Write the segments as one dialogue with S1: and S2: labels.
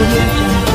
S1: audio jungle.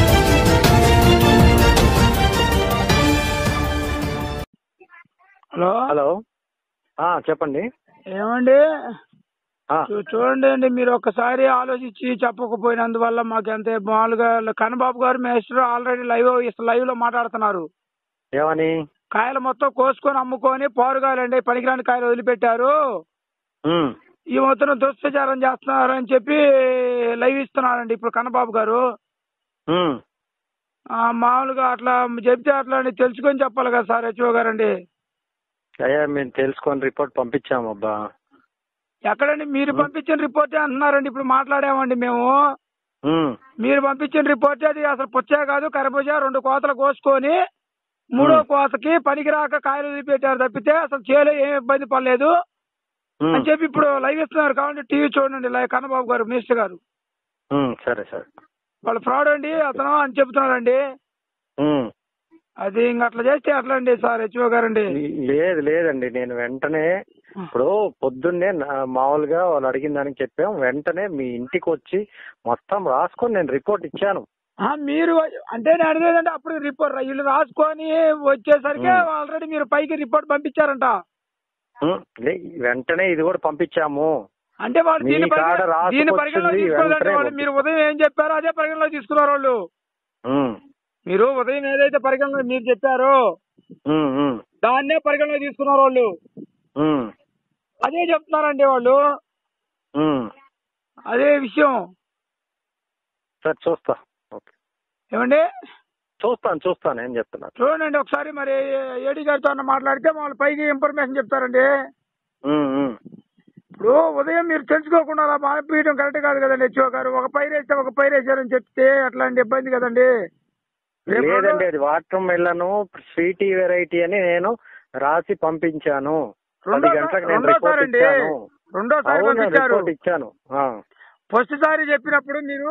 S2: Hello
S3: hello ఆ, చెప్పండి
S2: ఏమండి
S3: ఆ,
S2: చూ- చూడండి అండి మీరు ఒక్కసారి ఆలోచించి చెప్పకపోయినందువల్ల మాకు ఎంత మామూలుగా కన్నబాబు గారు మేస్టర్ ఆల్రెడీ లైవ్ లైవ్ లో మాట్లాడుతున్నారు
S3: ఏమని
S2: కాయలు మొత్తం కోసుకొని అమ్ముకొని పోరుగాలండి పనికిరాని కాయలు వదిలిపెట్టారు
S3: ఉమ్,
S2: ఈ మొత్తం దుష్ప్రచారం చేస్తున్నారు అని చెప్పి లైవ్ ఇస్తున్నారండి ఇప్పుడు కన్నబాబు గారు
S3: ఉమ్.
S2: ఆ, మామూలుగా అట్లా చెప్తే అట్లా అని తెలుసుకొని చెప్పాలి కదా సార్ హెచ్ఓ గారండి
S3: అయ్యా మేము తెలుసుకొని రిపోర్ట్ పంపించాము అబ్బా
S2: ఎక్కడండి మీరు పంపించిన రిపోర్టే అంటున్నారండి ఇప్పుడు మాట్లాడామండి మేము
S3: ఉమ్,
S2: మీరు పంపించిన రిపోర్ట్ అది అసలు పుచ్చే కాదు కరబుజ రెండు కోతలు కోసుకొని మూడో
S3: Hmm.
S2: కోతకి పనికిరాక కాయలు వదిలిపెట్టారు తప్పితే అసలు చేయలే ఏం ఇబ్బంది పడలేదు
S3: ఉమ్,
S2: అని చెప్పి ఇప్పుడు లైవ్ ఇస్తున్నారు కాబట్టి టీవీ చూడండి లైవ్ కన్నబాబు గారు మినిస్టర్ గారు
S3: ఉమ్, సరే సరే
S2: వాళ్ళు ఫ్రాడ్ అండి అతను అని చెప్తున్నారండి
S3: ఉమ్.
S2: అది ఇంక అట్లా చేస్తే అట్లా అండి సార్ హెచ్ఓ గారండి
S3: లేదు లేదండి నేను వెంటనే ఇప్పుడు పొద్దున్నే నా- మామూలుగా వాళ్ళు అడిగిన దానికి చెప్పాం వెంటనే మీ ఇంటికి వచ్చి మొత్తం రాసుకొని నేను రిపోర్ట్ ఇచ్చాను
S2: ఆ, మీరు అంటే నేను అడిగేదంటే అప్పుడు రిపోర్ట్ వీళ్ళు రాసుకొని వచ్చేసరికి
S3: Hmm.
S2: ఆల్రెడీ మీరు పైకి రిపోర్ట్ పంపించారంట
S3: ఉమ్, లే- వెంటనే ఇది కూడా పంపించాము
S2: అంటే వాళ్ళు
S3: మీ
S2: దీన్ని
S3: కాడ
S2: పరిగణ-
S3: రాసుకొచ్చింది
S2: దీన్ని పరిగణలో తీసుకోలేదంటే
S3: వెంటనే
S2: వాళ్ళు మీరు ఉదయం ఏం చెప్పారో అదే పరిగణలో తీసుకున్నారు వాళ్ళు
S3: ఉమ్,
S2: మీరు ఉదయం ఏదైతే పరిగణలో మీరు చెప్పారో
S3: ఉమ్, ఉమ్,
S2: దాన్నే పరిగణలో తీసుకున్నారు వాళ్ళు
S3: ఉమ్,
S2: అదే చెప్తున్నారండి వాళ్ళు
S3: ఉమ్.
S2: అదే విషయం
S3: సరే చూస్తా ఓకే
S2: ఏమండి
S3: చూస్తాను చూస్తాను ఏం చెప్తున్నారు
S2: చూడండి ఒకసారి మరి ఏడీ గారితో అన్న మాట్లాడితే వాళ్ళు పైకి ఇన్ఫర్మేషన్ చెప్తారండి
S3: ఉమ్, ఉమ్.
S2: ఇప్పుడు ఉదయం మీరు తెలుసుకోకుండా అలా మానిపించడం కరెక్ట్ కాదు కదండి హెచ్ఓ గారు ఒక పైరు వేస్తే ఒక పైరు వేసారని చెప్తే అట్లాంటి ఇబ్బంది కదండి రేపు
S3: లేదండి
S2: రెండో-
S3: అది వాటర్ మెల్లను స్వీటీ వెరైటీ అని నేను రాసి పంపించాను పది
S2: రెండో
S3: గంటలకు నేను
S2: రెండోసారి
S3: రిపోర్ట్
S2: అండి
S3: ఇచ్చాను
S2: రెండోసారి
S3: అవును
S2: పంపించారు
S3: రిపోర్ట్ ఇచ్చాను ఆ,
S2: ఫస్ట్ సారి చెప్పినప్పుడు మీరు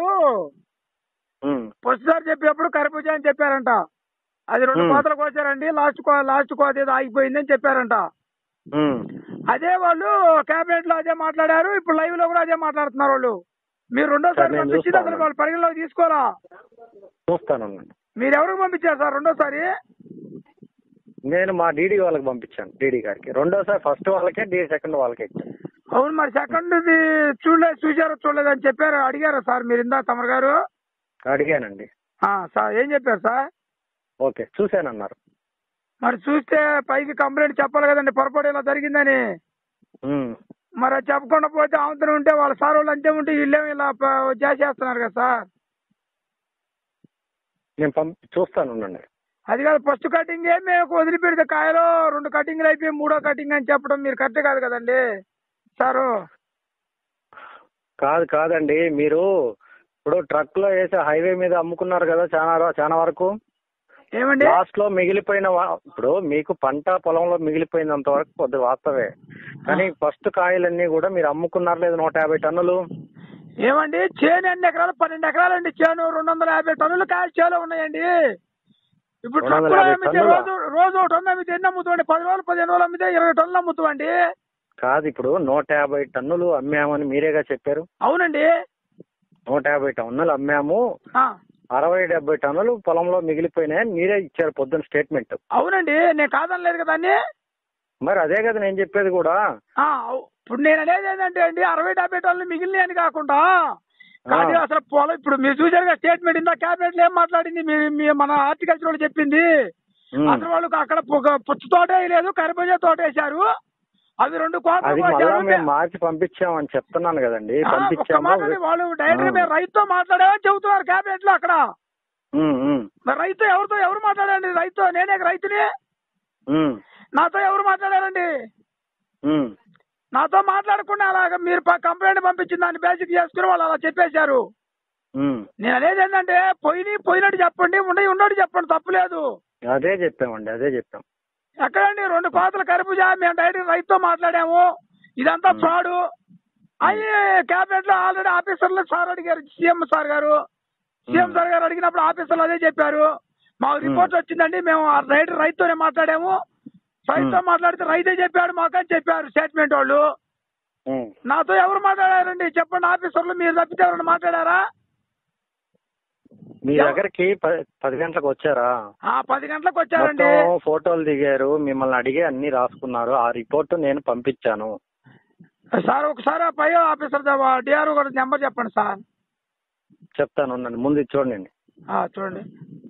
S3: ఉమ్,
S2: ఫస్ట్ సారి చెప్పినప్పుడు కరపూజ అని చెప్పారంట అది రెండు
S3: Hmm.
S2: కోతలు కోసారండి లాస్ట్ కో లాస్ట్ కోత ఏదో ఆగిపోయిందని చెప్పారంట
S3: ఉమ్.
S2: అదే వాళ్ళు కేబినెట్ లో అదే మాట్లాడారు ఇప్పుడు లైవ్ లో కూడా అదే మాట్లాడుతున్నారు వాళ్ళు మీరు రెండోసారి
S3: సరే, నేను
S2: పంపించింది
S3: చూస్తాను.
S2: అసలు వాళ్ళు పరిగణలోకి తీసుకోరా
S3: చూస్తాను ఉండండి.
S2: మీరు ఎవరికి పంపించారు సార్ రెండోసారి
S3: నేను మా డీడీ వాళ్ళకి పంపించాను డీడీ గారికి రెండోసారి ఫస్ట్ వాళ్ళకే డీ సెకండ్ వాళ్ళకే ఇచ్చాను
S2: అవును మరి సెకండ్ చూడలేదు చూసారో చూడలేదు అని చెప్పారు అడిగారా సార్ మీరు ఇందా తమరు గారు
S3: అడిగానండి
S2: ఆ, సార్ ఏం చెప్పారు సార్
S3: ఓకే చూశానన్నారు
S2: మరి చూస్తే పైకి కంప్లైంట్ చెప్పాలి కదండి పొరపాటు ఇలా జరిగిందని
S3: ఉమ్,
S2: మరి అది చెప్పకుండా పోతే అవతల ఉంటే వాళ్ళ సార్ వాళ్ళు అంతే ఉంటే వీళ్ళేమి ఇలా ప- చేసేస్తున్నారు కదా సార్
S3: నేను పంపి చూస్తాను ఉండండి
S2: అది కాదు ఫస్ట్ కటింగ్ ఏ మేము వదిలిపెడితే కాయలో రెండు కటింగ్లు అయిపోయి మూడో కటింగ్ అని చెప్పడం మీరు కరెక్ట్ కాదు కదండి సారు
S3: కాదు కాదండి మీరు ఇప్పుడు ట్రక్ లో వేసి హైవే మీద అమ్ముకున్నారు కదా చాలా ర- చాలా వరకు
S2: ఏమండి
S3: లాస్ట్ లో మిగిలిపోయిన వా- ఇప్పుడు మీకు పంట పొలంలో మిగిలిపోయినంత వరకు కొద్ది వాస్తవే కానీ ఫస్ట్ కాయలన్నీ కూడా మీరు అమ్ముకున్నారు లేదు నూట యాభై టన్నులు
S2: ఏమండి చేను ఎన్ని ఎకరాలు పన్నెండు ఎకరాలండి చేను రెండు వందల యాభై టన్నులు కాయలు చేలో ఉన్నాయండి ఇప్పుడు
S3: రెండు వందల
S2: ట్రక్కులో
S3: యాభై
S2: అమ్మితే
S3: టన్నులా?
S2: రోజు రోజు ఒక టన్ను అమ్మితే ఎన్ని అమ్ముతామండి పది రోజులు పదిహేను రోజులు అమ్మితే ఇరవై టన్నులు అమ్ముతామండి
S3: కాదు ఇప్పుడు నూట యాభై టన్నులు అమ్మామని మీరేగా చెప్పారు
S2: అవునండి
S3: నూట యాభై టన్నులు అమ్మాము
S2: ఆ,
S3: అరవై డెబ్బై టన్నులు పొలంలో మిగిలిపోయినాయని మీరే ఇచ్చారు పొద్దున్న స్టేట్మెంట్
S2: అవునండి నేను కాదనలేదు కదండి
S3: మరి అదే కదా నేను చెప్పేది కూడా
S2: ఆ, అవు- ఇప్పుడు నేను అనేది ఏంటంటే అండి అరవై డెబ్బై టన్నులు మిగిలినాయి అని కాకుండా కాదు అసలు పొలం ఇప్పుడు మీరు చూసారు స్టేట్మెంట్ ఇందా క్యాబినెట్ లో ఏం మాట్లాడింది మీ మీ మన హార్టికల్చర్ వాళ్ళు చెప్పింది
S3: ఉమ్.
S2: అసలు వాళ్ళు అక్కడ పు- పుచ్చ తోట వేయలేదు కరిబజ తోట వేశారు అవి రెండు కోతలు
S3: అది మళ్ళా
S2: కోసారు
S3: మేము మార్చి పంపించామని చెప్తున్నాను కదండి
S2: ఆ, ఒక్క
S3: పంపించాము
S2: మాట అండి, వాళ్ళు డైరెక్ట్
S3: ఆ.
S2: మేము రైతుతో మాట్లాడామని చెబుతున్నారు క్యాబినెట్ లో అక్కడ
S3: ఉమ్, ఉమ్,
S2: మరి రైతు ఎవరితో ఎవరు మాట్లాడారండి రైతు నేనే రైతుని
S3: ఉమ్,
S2: నాతో ఎవరు మాట్లాడారండి
S3: ఉమ్.
S2: నాతో మాట్లాడకుండా అలాగ మీరు ప- కంప్లైంట్ పంపించిన దాన్ని బేసిక్ చేసుకుని వాళ్ళు అలా చెప్పేశారు
S3: ఉమ్.
S2: నేను అనేది ఏంటంటే పోయి పోయినట్టు చెప్పండి ఉండయి ఉన్నట్టు చెప్పండి తప్పులేదు
S3: అదే చెప్పామండి అదే చెప్పాం
S2: ఎక్కడండి రెండు కోతల కరుపుజా మేము డైరెక్ట్ రైతుతో మాట్లాడాము ఇదంతా
S3: మ్.
S2: ఫ్రాడ్ అవి కేబినెట్ లో ఆల్రెడీ ఆఫీసర్లు సార్ అడిగారు సీఎం సార్ గారు సీఎం
S3: మ్.
S2: సార్ గారు అడిగినప్పుడు ఆఫీసర్లు అదే చెప్పారు మాకు రిపోర్ట్ వచ్చిందండి మేము ఆ రైతు రైతుతోనే మాట్లాడాము రైతుతో
S3: మ్.
S2: మాట్లాడితే రైతే చెప్పాడు మాకు అని చెప్పారు స్టేట్మెంట్ వాళ్ళు
S3: ఉమ్.
S2: నాతో ఎవరు మాట్లాడారండి చెప్పండి ఆఫీసర్లు మీరు తప్పితే ఎవరైనా మాట్లాడారా
S3: మీ
S2: ఎవ-
S3: దగ్గరికి ప- పది గంటలకు వచ్చారా
S2: ఆ పది గంటలకు వచ్చారండి
S3: మొత్తం ఫోటోలు దిగారు మిమ్మల్ని అడిగి అన్ని రాసుకున్నారు ఆ రిపోర్ట్ నేను పంపించాను
S2: సార్ ఒకసారి ఆ పై ఆఫీసర్ డిఆర్ఓ గారి నెంబర్ చెప్పండి సార్
S3: చెప్తాను ఉండండి. ముందు ఇది చూడండి
S2: ఆ, చూడండి